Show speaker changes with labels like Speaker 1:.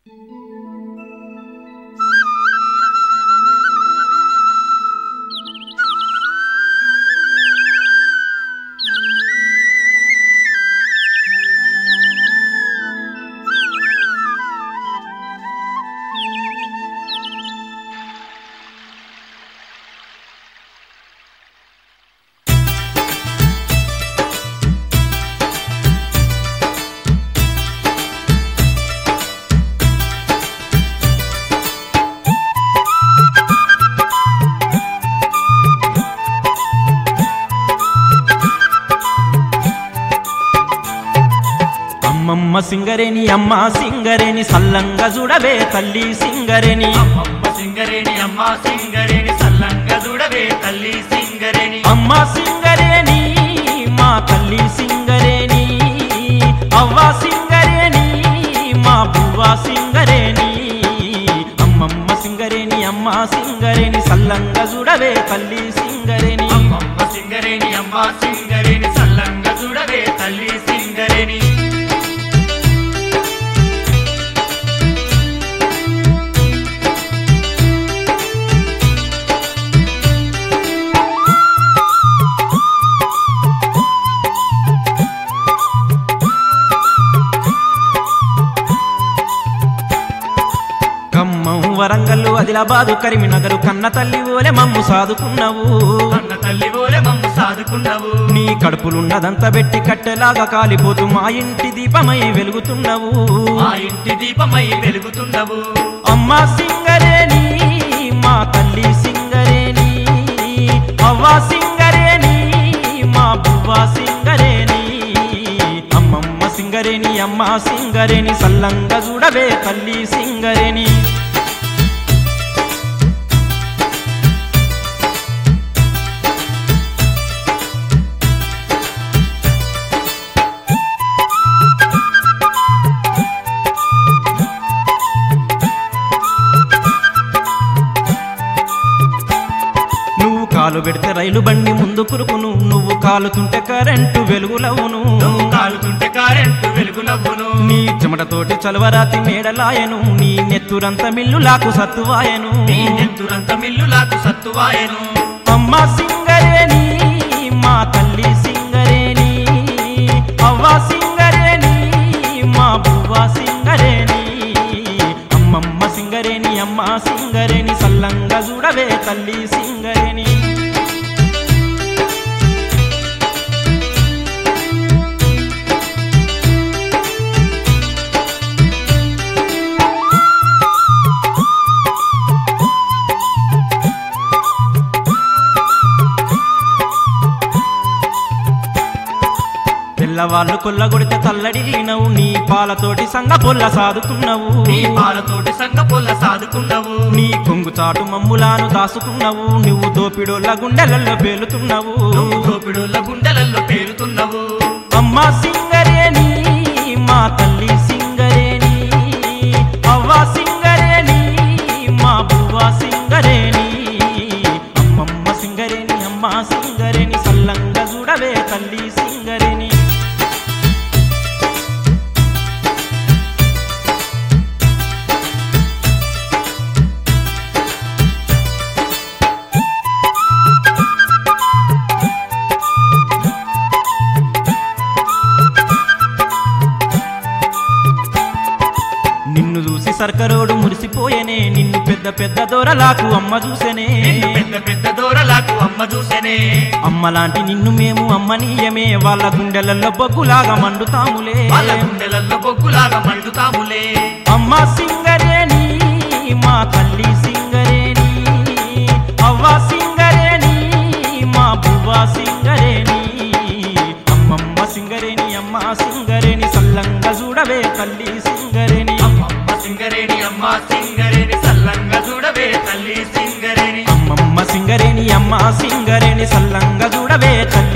Speaker 1: అమ్మమ్మ సింగరేని అమ్మ సింగరేని సల్లంగా చూడవే తల్లి సింగరేని
Speaker 2: అమ్మమ్మ సింగరేణి అమ్మ సింగరేణి సల్లంగా చూడవే తల్లి సింగరేణి
Speaker 1: అమ్మ సింగరేని మా తల్లి సింగరేని అవ్వ సింగరేని మా బువ్వ సింగరేని అమ్మమ్మ సింగరేని అమ్మ సింగరేని సల్లంగా చూడవే తల్లి సింగరేని
Speaker 2: అమ్మమ్మ సింగరేణి అమ్మ సింగరేణి సల్లంగా చూడవే తల్లి సింగరేణి
Speaker 1: ఖమ్మం వరంగల్లు ఆదిలాబాదు కరీంనగరు కన్న తల్లి ఓలే మమ్ము సాదుకున్నావు
Speaker 2: అన్న తల్లి ఓలే మమ్ము సాదుకున్నావు
Speaker 1: నీ కడుపులున్నదంతా పెట్టి కట్టెలాగా కాలిపోతూ మా ఇంటి దీపమై వెలుగుతున్నావు
Speaker 2: మా ఇంటి దీపమై వెలుగుతున్నావు
Speaker 1: అమ్మ సింగరేని మా తల్లి సింగరేని అవ్వ సింగరేని మా బువ్వ సింగరేని అమ్మమ్మ సింగరేని అమ్మ సింగరేని సల్లంగా చూడవే తల్లి సింగరేని నువ్వు కాలు పెడితే రైలు బండి ముందు కురుకును నువ్వు కాలుతుంటే కరెంటు వెలుగులవును
Speaker 2: నువ్వు కాలుతుంటే కారెంటు వెలుగునవ్వును
Speaker 1: నీ చెమటతోటి చలవరాతి మేడలాయను నీ నెత్తురంత మిల్లులాకు సత్తువాయను
Speaker 2: నీ నెత్తురంత మిల్లులాకు సత్తువాయను
Speaker 1: అమ్మ సింగరేని మా తల్లి సింగరేని అవ్వ సింగరేని మా బువ్వ సింగరేని అమ్మమ్మ సింగరేని అమ్మ సింగరేని సల్లంగా చూడవే తల్లి సింగరేని తెల్లవాళ్ళు కొల్లగొడితే తల్లడిల్లినవు నీ పాలతోటి సంగ పొల్ల సాదుకున్నావు
Speaker 2: నీ పాలతోటి సంగ పొల్ల సాదుకున్నావు
Speaker 1: నీ కొంగు చాటు మమ్ములాను దాసుకున్నావు నువ్వు దోపిడోళ్ళ గుండెలలో పేలుతున్నావు
Speaker 2: నువ్వు దోపిడుల గుండెలలో పేరుతున్నావు
Speaker 1: అమ్మ సింగరేని మా తల్లి సింగరేని అవ్వ సింగరేని మా బువ్వ సింగరేని అమ్మమ్మ సింగరేని అమ్మ సింగరేని సల్లంగా చూడవే తల్లి సింగరేని నిన్ను చూసి సర్కరోడు మురిసిపోయేనే నిన్ను పెద్ద పెద్ద దూరలాకు అమ్మ చూసేనే
Speaker 2: నిన్ను పెద్ద పెద్ద దూరలాకు అమ్మ చూసెనే
Speaker 1: అమ్మలాంటి నిన్ను మేము అమ్మనీయమే వాళ్ళ గుండెలలో బొగ్గులాగా మండుతాములే
Speaker 2: వాళ్ళ గుండెలలో బొగ్గులాగా మండుతాములే
Speaker 1: అమ్మ సింగరేని మా తల్లి సింగరేని అవ్వ సింగరేని మా బువ్వ సింగరేని అమ్మమ్మ సింగరేని అమ్మ సింగరేని సల్లంగా చూడవే తల్లి సింగరేని
Speaker 2: అమ్మమ్మ సింగరేణి అమ్మ సింగరేణి సల్లంగా చూడవే తల్లి సింగరేణి
Speaker 1: అమ్మమ్మ సింగరేని అమ్మ సింగరేని సల్లంగా చూడవే తల్లి